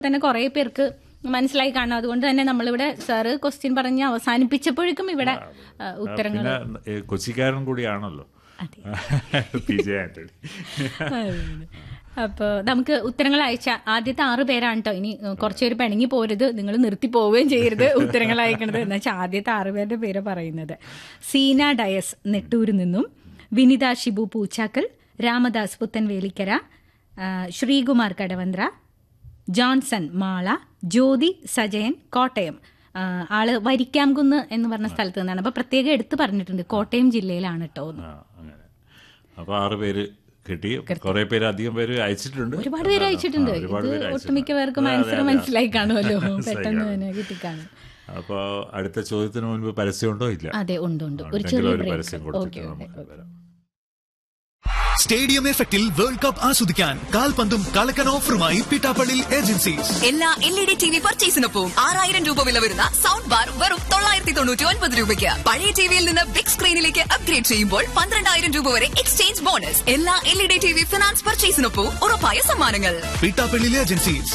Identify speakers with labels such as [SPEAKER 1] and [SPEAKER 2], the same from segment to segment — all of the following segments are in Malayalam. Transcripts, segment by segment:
[SPEAKER 1] തന്നെ കുറെ പേർക്ക് മനസ്സിലായി കാണും അതുകൊണ്ട് തന്നെ നമ്മളിവിടെ സാറ് ക്വസ്റ്റ്യൻ പറഞ്ഞ് അവസാനിപ്പിച്ചപ്പോഴേക്കും ഇവിടെ ആ, ഉത്തരങ്ങൾ
[SPEAKER 2] പിന്നെ ഏ, കൊച്ചിക്കാരൻ കൂടിയാണല്ലോ പി ജെ ആന്റണി
[SPEAKER 1] അപ്പോൾ നമുക്ക് ഉത്തരങ്ങൾ അയച്ച ആദ്യത്തെ ആറ് പേരാണ് കേട്ടോ ഇനി കുറച്ചുപേര് പിണങ്ങി പോരുത് നിങ്ങൾ നിർത്തി പോവുകയും ചെയ്യരുത് ഉത്തരങ്ങൾ അയക്കണത് എന്ന് വെച്ചാൽ ആദ്യത്തെ ആറ് പേരുടെ പേര് പറയുന്നത് സീന ഡയസ് നെട്ടൂരിൽ നിന്നും വിനിത ഷിബു പൂച്ചാക്കൽ രാമദാസ് പുത്തൻവേലിക്കര ആ, ശ്രീകുമാർ കടവന്ത്ര ജോൺസൺ മാള ജ്യോതി സജയൻ കോട്ടയം ആ, ആള് വരിക്കാംകുന്ന് എന്ന് പറഞ്ഞ സ്ഥലത്ത് നിന്നാണ് അപ്പൊ പ്രത്യേകം എടുത്തു പറഞ്ഞിട്ടുണ്ട് കോട്ടയം ജില്ലയിലാണ് കേട്ടോ എന്ന്.
[SPEAKER 2] ആ അങ്ങനെ അപ്പൊ ആറ് പേര് കിട്ടി കുറെ പേര് അധികം പേര് അയച്ചിട്ടുണ്ട്
[SPEAKER 1] ഒരുപാട് പേര് അയച്ചിട്ടുണ്ട്
[SPEAKER 2] ആ, ഒരുപാട്
[SPEAKER 1] ഇത്
[SPEAKER 2] പേര് അയച്ചിട്ടുണ്ട്.
[SPEAKER 1] ഒട്ടുമിക്ക പേർക്കും
[SPEAKER 2] അതെ,
[SPEAKER 1] ആൻസർ
[SPEAKER 2] അതെ, അതെ.
[SPEAKER 1] മനസ്സിലായി കാണുമല്ലോ
[SPEAKER 2] മനസ്സിലായി
[SPEAKER 1] പെട്ടെന്ന്
[SPEAKER 2] കാണും.
[SPEAKER 1] തന്നെ കിട്ടിക്കാണും
[SPEAKER 2] അപ്പൊ അടുത്ത ചോദ്യത്തിന് മുൻപ് പരസ്യമുണ്ടോ ഇല്ല
[SPEAKER 1] അതെ ഉണ്ട് ഉണ്ട് ഒരു
[SPEAKER 2] ഉണ്ടെങ്കിൽ
[SPEAKER 1] ചെറിയ
[SPEAKER 2] ഒരു
[SPEAKER 1] ബ്രേക്ക്
[SPEAKER 2] പരസ്യം
[SPEAKER 1] ഓക്കെ
[SPEAKER 2] കൊടുത്തിട്ട്
[SPEAKER 1] ഓക്കെ
[SPEAKER 2] നമുക്ക് വരാം
[SPEAKER 3] സ്റ്റേഡിയം എഫക്റ്റിൽ വേൾഡ് കപ്പ് ആസ്വദിക്കാൻ കാൽപന്തും കളക്കൻ ഓഫറുമായി പിട്ടാപ്പള്ളി ഏജൻസീസ്
[SPEAKER 4] എല്ലാ L E D T V പർച്ചേസിനൊപ്പം ആറായിരം രൂപ വില വരുന്ന സൗണ്ട് ബാർ വെറും തൊള്ളായിരത്തി തൊണ്ണൂറ്റി ഒൻപത് രൂപയ്ക്ക് പഴയ ടിവിയിൽ നിന്ന് ബിഗ് സ്ക്രീനിലേക്ക് അപ്ഗ്രേഡ് ചെയ്യുമ്പോൾ പന്ത്രണ്ടായിരം രൂപ വരെ എക്സ്ചേഞ്ച് ബോണസ് എല്ലാ L E D T V finance പർച്ചേസിനൊപ്പം ഉറപ്പായ സമ്മാനങ്ങൾ
[SPEAKER 3] പിട്ടാപ്പള്ളി ഏജൻസീസ്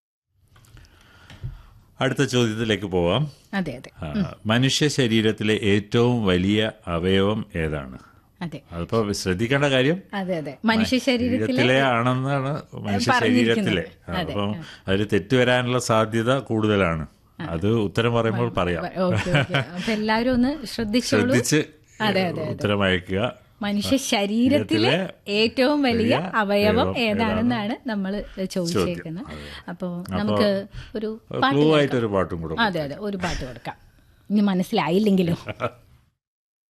[SPEAKER 2] അടുത്ത ചോദ്യത്തിലേക്ക് പോവാം
[SPEAKER 1] അതെ അതെ
[SPEAKER 2] ആ, മനുഷ്യ ശരീരത്തിലെ ഏറ്റവും വലിയ അവയവം ഏതാണ്
[SPEAKER 1] അതെ
[SPEAKER 2] അതിപ്പോ ശ്രദ്ധിക്കേണ്ട കാര്യം
[SPEAKER 1] അതെ അതെ മനുഷ്യ ശരീരത്തിലെ
[SPEAKER 2] ശരീരത്തിലെ ആണെന്നാണ് മനുഷ്യ
[SPEAKER 1] പറഞ്ഞിരിക്കുന്നത്.
[SPEAKER 2] ശരീരത്തിലെ
[SPEAKER 1] അതെ,
[SPEAKER 2] അപ്പം അതിൽ തെറ്റ് വരാനുള്ള സാധ്യത കൂടുതലാണ് അത് ഉത്തരം പറയുമ്പോൾ പറയാം
[SPEAKER 1] ഓക്കെ ഓക്കെ അപ്പൊ എല്ലാവരും ഒന്ന് ശ്രദ്ധിച്ചോളൂ
[SPEAKER 2] ശ്രദ്ധിച്ച്
[SPEAKER 1] അതെ അതെ
[SPEAKER 2] ഉത്തരം അയക്കുക
[SPEAKER 1] മനുഷ്യ ശരീരത്തിലെ
[SPEAKER 2] ശരീരത്തിലെ
[SPEAKER 1] ഏറ്റവും വലിയ
[SPEAKER 2] വലിയ
[SPEAKER 1] അവയവം
[SPEAKER 2] അവയവം
[SPEAKER 1] ഏതാണെന്നാണ് നമ്മൾ ചോദിച്ചേക്കുന്നത് അപ്പോൾ നമുക്ക് ഒരു പാട്ട്
[SPEAKER 2] ക്ലൂ
[SPEAKER 1] കേൾക്കാം.
[SPEAKER 2] ആയിട്ടൊരു പാട്ടും കൂടെ
[SPEAKER 1] അതെ അതെ ഒരു പാട്ട് കൊടുക്കാം ഇനി മനസ്സിലായില്ലെങ്കിലും